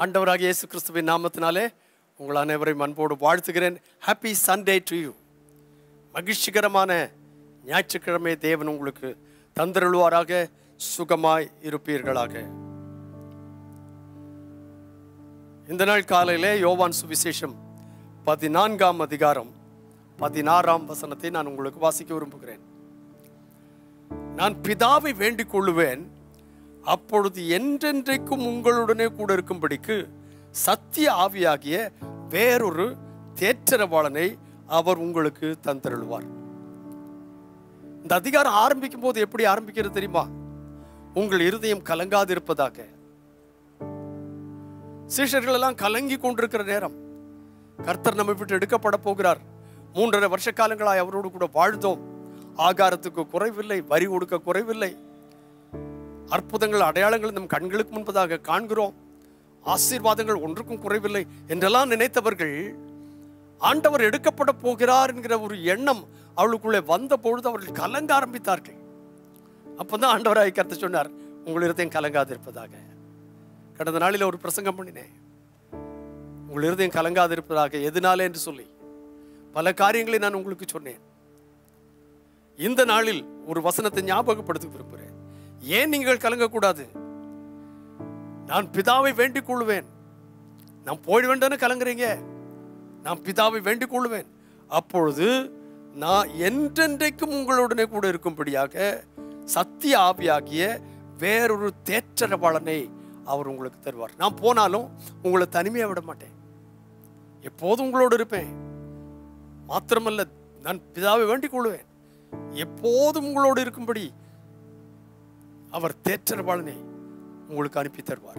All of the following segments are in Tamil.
ஆண்டவராக இயேசு கிறிஸ்துவின் நாமத்தினாலே உங்கள் அனைவரையும் அன்போடு வாழ்த்துகிறேன் ஹாப்பி சண்டே டு யூ மகிழ்ச்சிகரமான ஞாயிற்றுக்கிழமை தேவன் உங்களுக்கு தந்தருள்வாராக சுகமாய் இருப்பீர்களாக இந்த நாள் காலையிலே யோவான் சுவிசேஷம் பதினான்காம் அதிகாரம் பதினாறாம் வசனத்தை நான் உங்களுக்கு வாசிக்க விரும்புகிறேன் நான் பிதாவை வேண்டிக் கொள்ளுவேன் அப்பொழுது என்றென்றைக்கும் உங்களுடனே கூட இருக்கும்படிக்கு சத்திய ஆவியாகிய வேறொரு தேற்றரவாளனை அவர் உங்களுக்கு தந்தருள்வார் இந்த அதிகாரம் ஆரம்பிக்கும் போது எப்படி ஆரம்பிக்கிறது தெரியுமா உங்கள் இருதயம் கலங்காதிருப்பதாக சீஷர்கள் எல்லாம் கலங்கி கொண்டிருக்கிற நேரம் கர்த்தர் நம்மை விட்டு எடுக்கப்பட போகிறார் மூன்றரை வருஷ காலங்களாய் அவரோடு கூட வாழ்ந்தோம் ஆகாரத்துக்கு குறைவில்லை வரி கொடுக்க குறைவில்லை அற்புதங்கள் அடையாளங்கள் நம் கண்களுக்கு முன்பதாக காண்கிறோம் ஆசீர்வாதங்கள் ஒன்றுக்கும் குறைவில்லை என்றெல்லாம் நினைத்தவர்கள் ஆண்டவர் எடுக்கப்பட போகிறார் என்கிற ஒரு எண்ணம் அவளுக்குள்ளே வந்த பொழுது அவர்கள் கலங்க ஆரம்பித்தார்கள் அப்பதான் ஆண்டவராய் கருத்து சொன்னார் உங்கள் இருதயம் கலங்காதிருப்பதாக கடந்த நாளில் ஒரு பிரசங்கம் பண்ணினேன் உங்கள் இருதயம் கலங்காதிருப்பதாக எதனாலே என்று சொல்லி பல காரியங்களை நான் உங்களுக்கு சொன்னேன் இந்த நாளில் ஒரு வசனத்தை ஞாபகப்படுத்த விரும்புகிறேன் ஏன் நீங்கள் கலங்கக்கூடாது நான் பிதாவை வேண்டிக் கொள்வேன் நான் போயிட வேண்டாம்னு கலங்குறீங்க நான் பிதாவை வேண்டிக் கொள்வேன் அப்பொழுது நான் என்றென்றைக்கும் உங்களுடனே கூட இருக்கும்படியாக சத்திய ஆவியாகிய வேறொரு தேற்றரவாளனை அவர் உங்களுக்கு தருவார் நான் போனாலும் உங்களை தனிமையாக விட மாட்டேன் எப்போதும் உங்களோடு இருப்பேன் மாத்திரமல்ல நான் பிதாவை வேண்டிக் கொள்வேன் எப்போதும் உங்களோடு இருக்கும்படி அவர் தேற்றரவாளனை உங்களுக்கு அனுப்பி தருவார்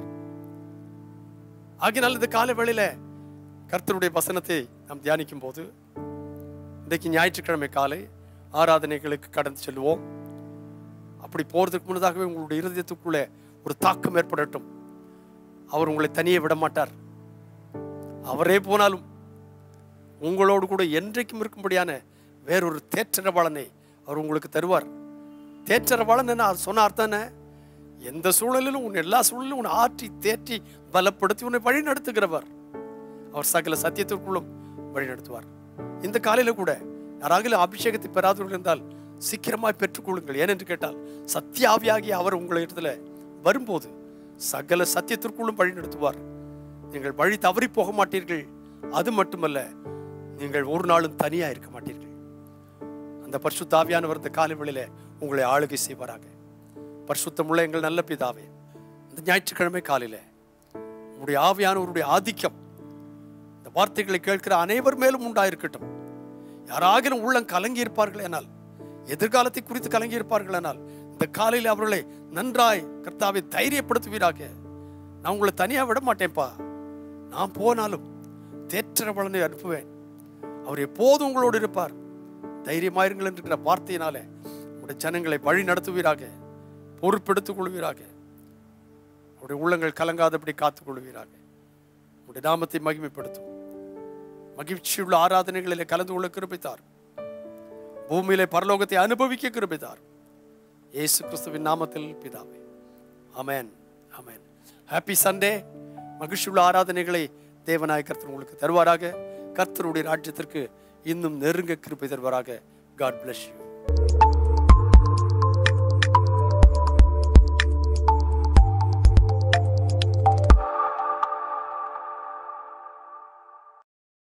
ஆகினால் இந்த கால வேளையில கர்த்தருடைய வசனத்தை நாம் தியானிக்கும் போது இன்றைக்கு ஞாயிற்றுக்கிழமை காலை ஆராதனைகளுக்கு கடந்து செல்வோம் அப்படி போறதுக்கு முன்னதாகவே உங்களுடைய இருதயத்துக்குள்ளே ஒரு தாக்கம் ஏற்படட்டும் அவர் உங்களை தனியே விட மாட்டார் அவரே போனாலும் உங்களோடு கூட என்றைக்கும் இருக்கும்படியான வேறொரு தேற்றரவாளனை அவர் உங்களுக்கு தருவார் தேற்றரவாளன் என்ன அது சொன்ன அர்த்தம் என்ன எந்த சூழலிலும் உன் எல்லா சூழலிலும் உன்னை ஆற்றி தேற்றி பலப்படுத்தி உன்னை வழி நடத்துகிறவர் அவர் சகல சத்தியத்திற்குள்ளும் வழி நடத்துவார் இந்த காலையில கூட யாராகிலும் அபிஷேகத்தை பெறாதவர்கள் இருந்தால் சீக்கிரமாய் பெற்றுக்கொள்ளுங்கள் ஏனென்று கேட்டால் சத்திய ஆவியாகி அவர் உங்களிடத்துல வரும்போது சகல சத்தியத்திற்குள்ளும் வழி நடத்துவார் நீங்கள் வழி தவறி போக மாட்டீர்கள் அது மட்டுமல்ல நீங்கள் ஒரு நாளும் தனியா இருக்க மாட்டீர்கள் அந்த பரிசுத்த ஆவியானவர் இந்த காலை வேளையில உங்களை ஆளுகை செய்வாராக பரிசுத்தமுள்ள எங்கள் நல்ல பிதாவே இந்த ஞாயிற்றுக்கிழமை காலையில உங்களுடைய ஆவியானவருடைய ஆதிக்கம் இந்த வார்த்தைகளை கேட்கிற அனைவர் மேலும் உண்டாயிருக்கட்டும் யாராகிலும் உள்ளம் கலங்கி இருப்பார்கள் எனால் எதிர்காலத்தை குறித்து கலங்கி இருப்பார்கள் எனால் இந்த காலையில் அவர்களை நன்றாய் கர்த்தாவை தைரியப்படுத்துவீராக நான் உங்களை தனியா விட மாட்டேன்ப்பா நான் போனாலும் தேற்றரவளனை அனுப்புவேன் அவர் எப்போதும் உங்களோடு இருப்பார் தைரியமாயிருங்கள் என்கிற வார்த்தையினாலே உங்களுடைய ஜனங்களை வழி நடத்துவீராக பொறுப்பெடுத்துக் கொள்வீராக அவருடைய உள்ளங்கள் கலங்காதபடி காத்துக் கொள்வீராக உங்களுடைய நாமத்தை மகிமைப்படுத்தும் மகிழ்ச்சியுள்ள ஆராதனைகளிலே கலந்து கொள்ள கிருபித்தார் பூமியிலே பரலோகத்தை அனுபவிக்க கிருபித்தார் இயேசு கிறிஸ்துவின் நாமத்தில் பிதாவே அமேன் அமேன் ஹாப்பி சண்டே மகிழ்ச்சியுள்ள ஆராதனைகளை தேவநாய கர்த்தர் உங்களுக்கு தருவாராக கர்த்தருடைய ராஜ்யத்திற்கு இன்னும் நெருங்க கிருபை தருவாராக காட் bless you